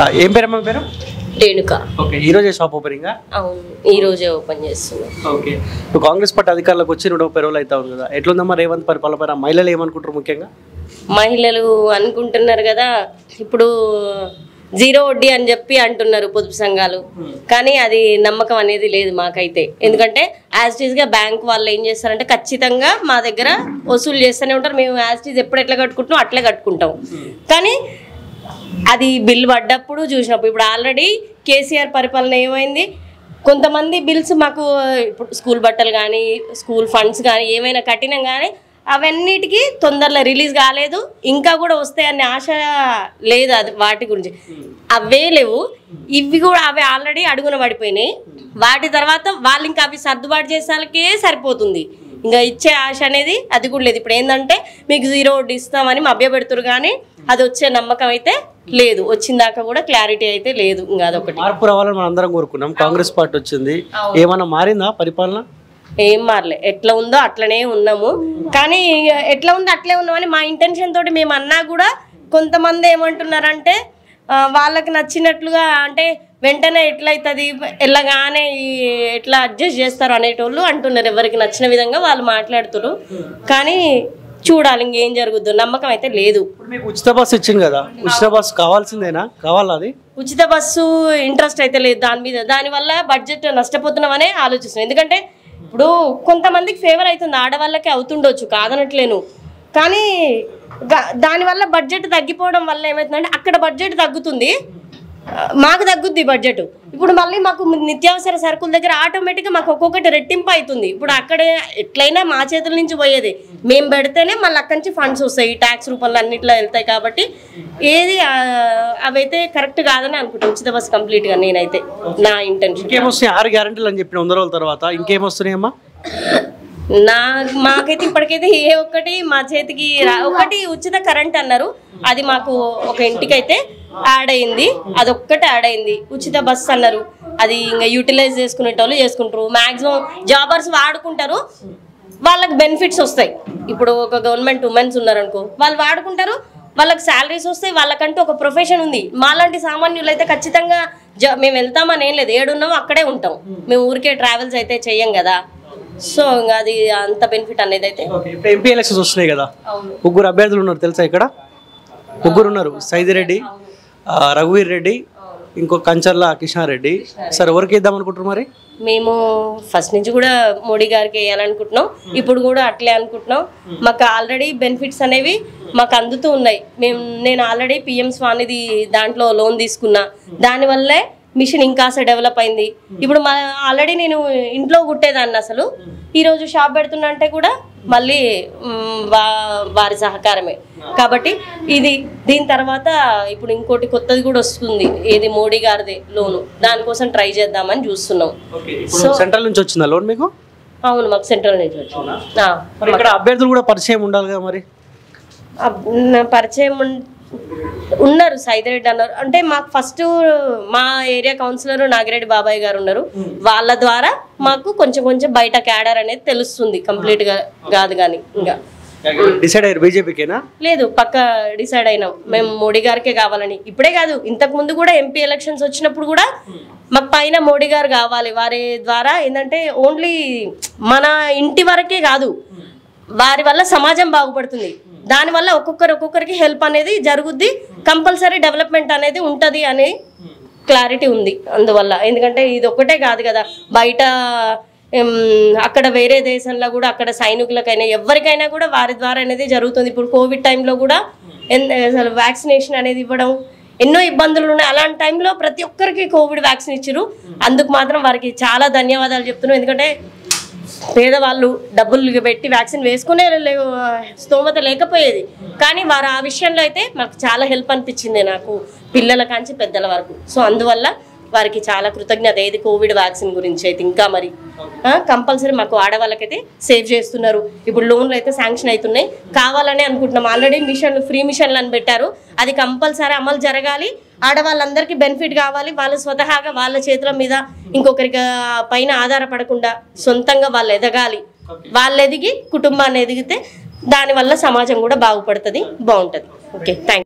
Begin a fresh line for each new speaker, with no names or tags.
ఆ, ఏం పేరమ్మా మీ పేరు
రేణుక
ఓకే ఈ రోజే షాప్ ఓపెనింగ్
అవును ఈ రోజే ఓపెన్ చేస్తున్నాం
ఓకే ఇప్పుడు కాంగ్రెస్ పార్టీ అధికారంలోకి వచ్చి రెండు పెరువులు అవుతా ఉంది కదా ఎట్లుందమ్మా రేవంత్ పరిపాలన పైన మహిళలు ఏమనుకుంటారు ముఖ్యంగా
మహిళలు అనుకుంటున్నారు కదా ఇప్పుడు జీరో వడ్డీ అని చెప్పి అంటున్నారు పొదుపు సంఘాలు కానీ అది నమ్మకం అనేది లేదు మాకైతే ఎందుకంటే యాజ్ టీజ్ గా బ్యాంక్ వాళ్ళు ఏం చేస్తారంటే ఖచ్చితంగా మా దగ్గర వసూలు చేస్తూనే ఉంటారు మేము యాజ్ టీజ్ ఎప్పుడు ఎట్లా కట్టుకుంటాం అట్లే కట్టుకుంటాం కానీ అది బిల్ పడ్డప్పుడు చూసినప్పుడు ఇప్పుడు ఆల్రెడీ కేసీఆర్ పరిపాలన ఏమైంది కొంతమంది బిల్స్ మాకు ఇప్పుడు స్కూల్ బట్టలు కానీ స్కూల్ ఫండ్స్ కానీ ఏమైనా కట్టినాం కానీ అవన్నిటికీ తొందరలో రిలీజ్ కాలేదు ఇంకా కూడా వస్తాయనే ఆశ లేదు అది వాటి గురించి అవే లేవు ఇవి కూడా అవి ఆల్రెడీ అడుగున పడిపోయినాయి వాటి తర్వాత వాళ్ళు ఇంకా అవి సర్దుబాటు చేసాలకే సరిపోతుంది ఇంకా ఇచ్చే ఆశ అనేది అది కూడా లేదు ఇప్పుడు ఏంటంటే మీకు జీరో వడ్డీ ఇస్తామని మభ్య పెడుతురు కానీ అది వచ్చే నమ్మకం అయితే లేదు వచ్చిందాకా కూడా క్లారిటీ అయితే లేదు ఇంకా అదొకటి
మార్పు రావాలని మనం అందరం కోరుకున్నాం కాంగ్రెస్ పార్టీ వచ్చింది ఏమన్నా మారిందా పరిపాలన
ఏం మారలే ఎట్లా ఉందో అట్లనే ఉన్నాము కానీ ఇక ఎట్లా ఉందో అట్లే ఉన్నామని మా ఇంటెన్షన్ తోటి మేము అన్నా కూడా కొంతమంది ఏమంటున్నారంటే ఆ, వాళ్ళకి నచ్చినట్లుగా అంటే వెంటనే ఎట్లయితుంది వెళ్ళగానే ఈ ఎట్లా అడ్జస్ట్ చేస్తారు అనేటోళ్ళు అంటున్నారు ఎవరికి నచ్చిన విధంగా వాళ్ళు మాట్లాడుతున్నారు కానీ చూడాలి ఇంకేం జరుగుద్దో నమ్మకం అయితే లేదు
ఇప్పుడు మీకు ఉచిత బస్సు ఇచ్చింది కదా ఉచిత బస్సు కావాల్సిందేనా కావాలా అది
ఉచిత బస్సు ఇంట్రెస్ట్ అయితే లేదు దాని మీద దానివల్ల బడ్జెట్ నష్టపోతున్నామనే ఆలోచిస్తున్నాం ఎందుకంటే ఇప్పుడు కొంతమందికి ఫేవర్ అవుతుంది ఆడవాళ్ళకి అవుతుండొచ్చు కాదనట్లేను కానీ గా- దానివల్ల బడ్జెట్ తగ్గిపోవడం వల్ల ఏమవుతుందంటే అక్కడ బడ్జెట్ తగ్గుతుంది ఆ, మాకు తగ్గుద్ది బడ్జెట్ ఇప్పుడు మళ్ళీ మాకు నిత్యావసర సరుకుల దగ్గర ఆటోమేటిక్గా మాకు ఒక్కొక్కటి రెట్టింపు అవుతుంది ఇప్పుడు అక్కడే ఎట్లయినా మా చేతుల నుంచి పోయేది మేము పెడితేనే మళ్ళీ అక్కడి నుంచి ఫండ్స్ వస్తాయి ట్యాక్స్ రూపంలో అన్నిట్లో వెళ్తాయి కాబట్టి ఏది ఆ, అవైతే కరెక్ట్ కాదని అనుకుంటాను ఉచిత బస్సు కంప్లీట్గా నేనైతే నా ఇంటెన్షన్
ఇంకేమొస్తున్నాయి ఆరు గ్యారంటీలు అని చెప్పిన వంద రోజుల తర్వాత ఇంకేమొస్తున్నాయమ్మా
నా మాకైతే ఇప్పటికైతే ఏ ఒక్కటి మా చేతికి రా ఒకటి ఉచిత కరెంట్ అన్నారు అది మాకు ఒక ఇంటికైతే యాడ్ అయింది అదొక్కటి యాడ్ అయింది ఉచిత బస్ అన్నారు అది ఇంకా యూటిలైజ్ చేసుకునేటోళ్ళు చేసుకుంటారు మాక్సిమం జాబర్స్ వాడుకుంటారు వాళ్ళకి బెనిఫిట్స్ వస్తాయి ఇప్పుడు ఒక గవర్నమెంట్ ఉమెన్స్ ఉన్నారనుకో వాళ్ళు వాడుకుంటారు వాళ్ళకి శాలరీస్ వస్తాయి వాళ్ళకంటూ ఒక ప్రొఫెషన్ ఉంది మాలాంటి సామాన్యులు అయితే ఖచ్చితంగా జా మేము వెళ్తామని ఏం లేదు ఏడున్నామో అక్కడే ఉంటాం మేము ఊరికే ట్రావెల్స్ అయితే చెయ్యం కదా సో ఇంకా అది అంత బెనిఫిట్ అనేది అయితే
ఓకే ఇప్పుడు ఎంపీ ఎలక్షన్స్ వస్తున్నాయి కదా
అవును
ముగ్గురు అభ్యర్థులు ఉన్నారు తెలుసా ఇక్కడ ముగ్గురు ఉన్నారు సైదిరెడ్డి ఆ, రఘువీర్ రెడ్డి ఇంకో కంచర్ల కిషారెడ్డి సార్ ఎవరికి ఇద్దాం అనుకుంటారు మరి
మేము ఫస్ట్ నుంచి కూడా మోడీ గారికి వేయాలనుకుంటున్నాం ఇప్పుడు కూడా అట్లే అనుకుంటున్నాం మాకు ఆల్రెడీ బెనిఫిట్స్ అనేవి మాకు అందుతూ ఉన్నాయి మేము నేను ఆల్రెడీ పిఎం స్వానిది దాంట్లో లోన్ తీసుకున్నా దానివల్లే మిషన్ ఇంకాస డెవలప్ అయింది ఇప్పుడు మా ఆల్రెడీ నేను ఇంట్లో కుట్టేదాన్ని అసలు ఈరోజు షాప్ పెడుతున్నా అంటే కూడా మళ్ళీ మ్, వా వారి సహకారమే కాబట్టి ఇది దీని తర్వాత ఇప్పుడు ఇంకోటి కొత్తది కూడా వస్తుంది ఏది మోడీ గారిది లోను దానికోసం ట్రై చేద్దామని చూస్తున్నాం
ఇప్పుడు సెంట్రల్ నుంచి వచ్చిందా లోన్ మీకు
అవును మాకు సెంట్రల్ నుంచి వచ్చింది ఆ,
మరి ఇక్కడ అభ్యర్థులు కూడా పరిచయం ఉండాలి కదా మరి
అబ్- నా పరిచయం ఉన్- ఉన్నారు సైదిరెడ్డి అన్నారు అంటే మాకు ఫస్ట్ మా ఏరియా కౌన్సిలర్ నాగిరెడ్డి బాబాయ్ గారు ఉన్నారు వాళ్ళ ద్వారా మాకు కొంచెం కొంచెం బయట క్యాడర్ అనేది తెలుస్తుంది కంప్లీట్ గా కాదు కానీ ఇంకా
డిసైడ్ అయ్యారు బీజేపీకేనా
లేదు పక్క డిసైడ్ అయినాం మేము మోడీ గారికే కావాలని ఇప్పుడే కాదు ఇంతకు ముందు కూడా ఎంపీ ఎలక్షన్స్ వచ్చినప్పుడు కూడా మాకు పైన మోడీ గారు కావాలి వారి ద్వారా ఏంటంటే ఓన్లీ మన ఇంటి వరకే కాదు వారి వల్ల సమాజం బాగుపడుతుంది దానివల్ల ఒక్కొక్కరు ఒక్కొక్కరికి హెల్ప్ అనేది జరుగుద్ది కంపల్సరీ డెవలప్మెంట్ అనేది ఉంటుంది అని క్లారిటీ ఉంది అందువల్ల ఎందుకంటే ఇది ఒక్కటే కాదు కదా బయట ఎం, అక్కడ వేరే దేశంలో కూడా అక్కడ సైనికులకైనా ఎవరికైనా కూడా వారి ద్వారా అనేది జరుగుతుంది ఇప్పుడు కోవిడ్ టైంలో కూడా ఎన్- అసలు వ్యాక్సినేషన్ అనేది ఇవ్వడం ఎన్నో ఇబ్బందులు ఉన్నాయి అలాంటి టైంలో ప్రతి ఒక్కరికి కోవిడ్ వ్యాక్సిన్ ఇచ్చారు అందుకు మాత్రం వారికి చాలా ధన్యవాదాలు చెప్తున్నాం ఎందుకంటే పేదవాళ్ళు డబ్బులు పెట్టి వ్యాక్సిన్ వేసుకునే లే- స్తోమత లేకపోయేది కానీ వారు ఆ విషయంలో అయితే మాకు చాలా హెల్ప్ అనిపించింది నాకు పిల్లల కాంచి పెద్దల వరకు సో అందువల్ల వారికి చాలా కృతజ్ఞత ఏది కోవిడ్ వ్యాక్సిన్ గురించి అయితే ఇంకా మరి కంపల్సరీ మాకు ఆడవాళ్ళకైతే సేవ్ చేస్తున్నారు ఇప్పుడు లోన్లు అయితే శాంక్షన్ అవుతున్నాయి కావాలని అనుకుంటున్నాం ఆల్రెడీ మిషన్లు ఫ్రీ మిషన్లు అని పెట్టారు అది కంపల్సరీ అమలు జరగాలి ఆడవాళ్ళందరికీ బెనిఫిట్ కావాలి వాళ్ళు స్వతహాగా వాళ్ళ చేతుల మీద ఇంకొకరికి ఆ, పైన ఆధారపడకుండా సొంతంగా వాళ్ళు ఎదగాలి వాళ్ళు ఎదిగి కుటుంబాన్ని ఎదిగితే దానివల్ల సమాజం కూడా బాగుపడుతుంది బాగుంటుంది ఓకే థ్యాంక్